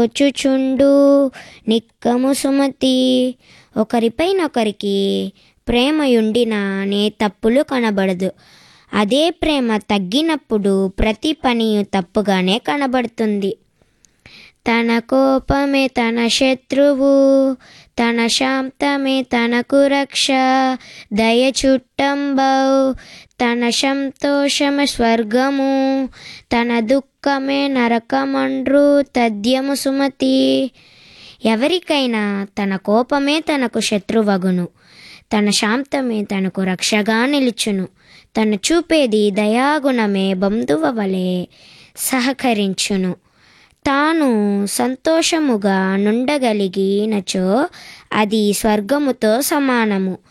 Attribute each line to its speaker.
Speaker 1: దోచుచుండు నిక్కము సుమతి ఒకరిపైనొకరికి ప్రేమయుండిన నే తప్పులు కనబడదు అదే ప్రేమ తగ్గినప్పుడు ప్రతి పని తప్పుగానే కనబడుతుంది తన కోపమే తన శత్రువు తన శాంతమే తనకు రక్ష దయ చుట్టంబౌ తన సంతోషమే స్వర్గము తన దుఃఖమే నరకమండ్రు తద్యము సుమతి ఎవరికైనా తన కోపమే తనకు శత్రువగును తన శాంతమే తనకు రక్షగా నిలుచును తను చూపేది దయాగుణమే బంధువ వలె సహకరించును తాను సంతోషముగా నుండగలిగినచో అది స్వర్గముతో సమానము